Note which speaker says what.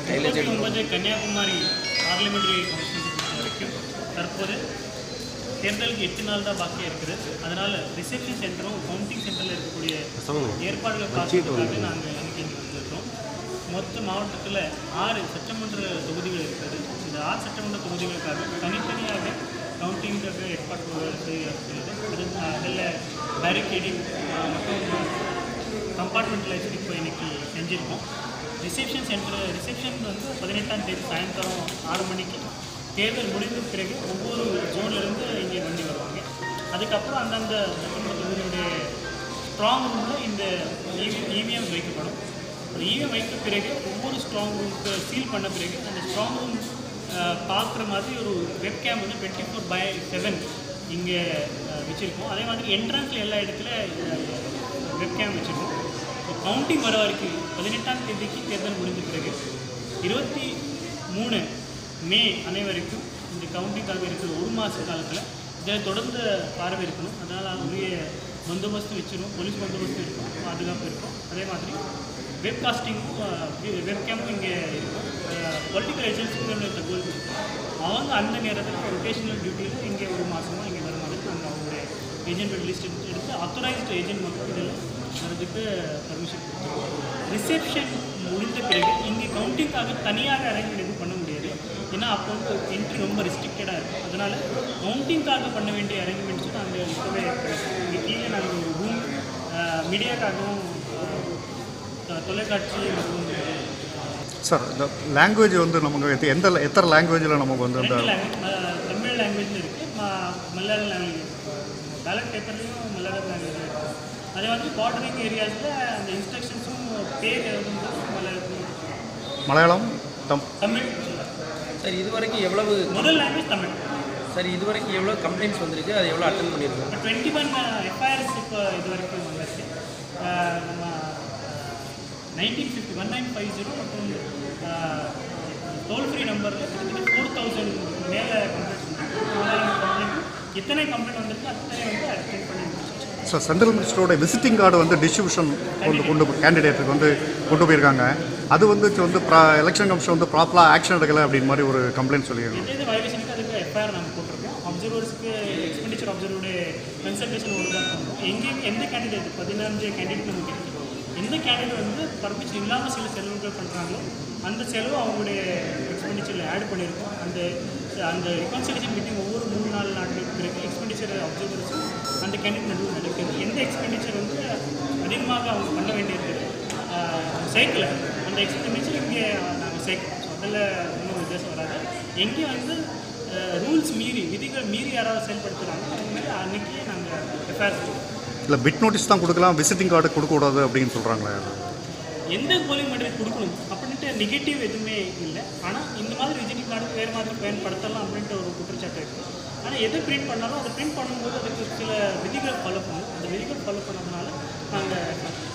Speaker 1: முப்பத்தி ஒன்பது Kanyakumari parliamentary commission வரைக்கும் தற்போது தேர்தலுக்கு எட்டு நாள் தான் பாக்கியாக இருக்குது அதனால் ரிசப்ஷன் சென்டரும் கவுண்டிங் சென்டரில் இருக்கக்கூடிய ஏற்பாடுகள் பார்க்கறதுக்காக நாங்கள் இன்னைக்கு இங்கே வந்திருக்கோம் மொத்த மாவட்டத்தில் ஆறு சட்டமன்ற தொகுதிகள் இருக்குது இந்த ஆறு சட்டமன்ற தொகுதிகளுக்காக தனித்தனியாக கவுண்டிங்காக ஏற்பாடு செய்யப்படுகிறது அது அதில் பேரிகேடிங் மற்றும் கம்பார்ட்மெண்டலைசேஷன் இப்போ இன்னைக்கு செஞ்சுருக்கோம் ரிசப்ஷன் சென்டர் ரிசப்ஷன் வந்து பதினெட்டாம் தேதி சாயந்தரம் ஆறு மணிக்கு தேர்தல் முடிந்த பிறகு ஒவ்வொரு ஜோன்லேருந்து இங்கே வண்டி வருவாங்க அதுக்கப்புறம் அந்தந்த சட்டமன்ற தொகுதியுடைய ஸ்ட்ராங் ரூமில் இந்த இவிஎம் வைக்கப்படும் ஒரு இவிஎம் வைத்த பிறகு ஒவ்வொரு ஸ்ட்ராங் ரூமுக்கு சீல் பண்ண பிறகு அந்த ஸ்ட்ராங் ரூம் பார்க்குற மாதிரி ஒரு வெப்கேம் வந்து டுவெண்ட்டி ஃபோர் பை செவன் இங்கே வச்சுருக்கோம் அதே மாதிரி என்ட்ரன்ஸில் எல்லா இடத்துல வெப்கேம் வச்சுருக்கோம் கவுண்டிங் வர வரைக்கும் பதினெட்டாம் தேதிக்கு தேர்தல் முடிந்த பிறகு இருபத்தி மூணு மே அனைவருக்கும் இந்த கவுண்டிங்காக இருக்கிற ஒரு மாத காலத்தில் இதை தொடர்ந்து பார்வை இருக்கணும் அதனால் உரிய பந்தோபஸ்து வச்சிரும் போலீஸ் பந்தோபஸ்து இருக்கும் பாதுகாப்பு இருக்கும் அதே மாதிரி வெப்காஸ்டிங்கும் வெப்கேமும் இங்கே இருக்கும் பொலிட்டிக்கல் ஏஜென்சிகளுடைய தகவல் அவங்க அந்த நேரத்தில் ரொட்டேஷனல் டியூட்டியில் இங்கே ஒரு மாதமாக இங்கே வர மாதிரி நாங்கள் அவங்களுடைய ஏஜென்ட் லிஸ்ட் எடுத்து எடுத்து அத்தரைஸ்டு ஏஜென்ட் மட்டும் இதில் வரதுக்கு பர்மிஷன் ரிசப்ஷன் முடிந்த பிறகு இங்கே கவுண்டிங்காக தனியாக அரேஞ்ச்மெண்ட் எதுவும் பண்ண முடியாது ஏன்னா அப்போ வந்து என்ட்ரி ரொம்ப ரெஸ்ட்ரிக்டடாக இருக்கும் அதனால் கவுண்டிங்காக பண்ண வேண்டிய அரேஞ்ச்மெண்ட்ஸும் நாங்கள் இப்போவே இங்கே கீழே நாங்கள் ஒரு ரூம் மீடியாக்காகவும் தொலைக்காட்சி மற்றும்
Speaker 2: சார் இந்த லாங்குவேஜ் வந்து நமக்கு எத்த- எந்த எத்தனை லாங்குவேஜில் நமக்கு வந்து அந்த
Speaker 1: ரெண்டு லாங்குவேஜ் தமிழ் லாங்குவேஜில் இருக்குது மலையாள லாங்குவேஜ் பேலட் பேப்பர்லேயும் மலையாள லாங்குவேஜ் இருக்குது அதே வந்து பார்டரிங் ஏரியாஸில் அந்த இன்ஸ்ட்ரக்ஷன்ஸும் பேர் வந்து மலையாளத்தில்
Speaker 2: மலையாளம் தம்
Speaker 1: தமிழ்
Speaker 3: சார் இது வரைக்கும் எவ்வளவு
Speaker 1: முதல் லாங்குவேஜ் தமிழ்
Speaker 3: சார் இது வரைக்கும் எவ்வளோ கம்ப்ளைண்ட்ஸ் வந்திருக்கு அது எவ்வளோ அட்டன் பண்ணியிருக்கோம்
Speaker 1: இப்போ டுவெண்ட்டி ஒன் எஃப்ஐஆர்ஸ் இப்போ இது வரைக்கும் வந்தாச்சு அஹ் நம்ம nineteen fifty one nine five zero மற்றும் டோல் ஃப்ரீ நம்பரில் கிட்டத்தட்ட ஃபோர் தௌசண்ட் மேலே கம்ப்ளைண்ட் கம்ப்ளைண்ட் எத்தனை கம்ப்ளைண்ட் வந்திருக்கு அத்தனை வந்து அட்டென்ட் பண்ணி முடிச்சாச்சு
Speaker 2: சார் சென்ட்ரல் மினிஸ்டரோட விசிட்டிங் கார்டு வந்து டிஸ்ட்ரிபியூஷன் கொண்டு கொண்டு கேண்டிடேட்டுக்கு வந்து கொண்டு போயிருக்காங்க அது வந்து வந்து எலெக்ஷன் கமிஷன் வந்து ப்ராப்பராக ஆக்ஷன் எடுக்கலை அப்படின்னு மாதிரி ஒரு கம்ப்ளைண்ட் சொல்லியிருக்காங்க
Speaker 1: எந்த எது வயலேஷனுக்கு அதுக்கு எஃப்ஐஆர் நாங்கள் போட்டிருக்கோம் அப்சர்வர்ஸ்க்கு எக்ஸ்பெண்டிச்சர் அப்சர்வருடைய கன்சல்டேஷன் ஒன்று தான் பண்ணுறோம் எங்கே எந்த கேண்டிடேட் பதினஞ்சு கேண்டிடேட் நமக்கு இருக்கு எந்த கேண்டிடேட் வந்து பர்மிஷன் இல்லாமல் சில செலவுகள் பண்ணுறாங்களோ அந்த செலவு அவங்களுடைய எக்ஸ்பெண்டிச்சரில் ஆட் பண்ணியிருக்கோம் அந்த அந்த ரிகான்சிலேஷன் மீட்டிங் ஒவ்வொரு மூணு நாலு நாட்களுக்கு பிறகு எக்ஸ்பெண்டிச்சர் அப்சர்வர்ஸும் அந்த கேண்டிடேட் நடுவில் நடக்குது எந்த எக்ஸ்பெண்டிச்சர் வந்து அதிகமாக அவங்க பண்ண வேண்டியிருக்குது சைக்கிள் அந்த எக்ஸ்பெண்டிச்சர் இங்கே நாங்கள் சேர்க்கிறோம் ஸோ அதில் ஒன்றும் வித்தியாசம் வராது எங்கே வந்து ரூல்ஸ் மீறி விதிகள் மீறி யாராவது செயல்படுத்துகிறாங்க அவங்க மேலே அன்றைக்கி நாங்கள் எஃப்ஐஆர் போடுவோம்
Speaker 2: இல்லை பிட் நோட்டீஸ் தான் கொடுக்கலாம் விசிட்டிங் கார்டு கொடுக்கக்கூடாது அப்படின்னு சொல்கிறாங்களே
Speaker 1: எந்த போலிங் மெட்டீரியல் கொடுக்கணும் அப்படின்ட்டு நெகட்டிவ் எதுவுமே இல்லை ஆனால் இந்த மாதிரி விசிட்டிங் கார்டு வேறு மாதிரி பயன்படுத்தலாம் அப்படின்ட்டு ஒரு குற்றச்சாட்டு இருக்குது ஆனால் எது பிரிண்ட் பண்ணாலும் அதை பிரிண்ட் பண்ணும்போது அதுக்கு சில விதிகள் ஃபாலோ பண்ணணும் அந்த விதிகள் ஃபாலோ பண்ணதுனால நாங்கள்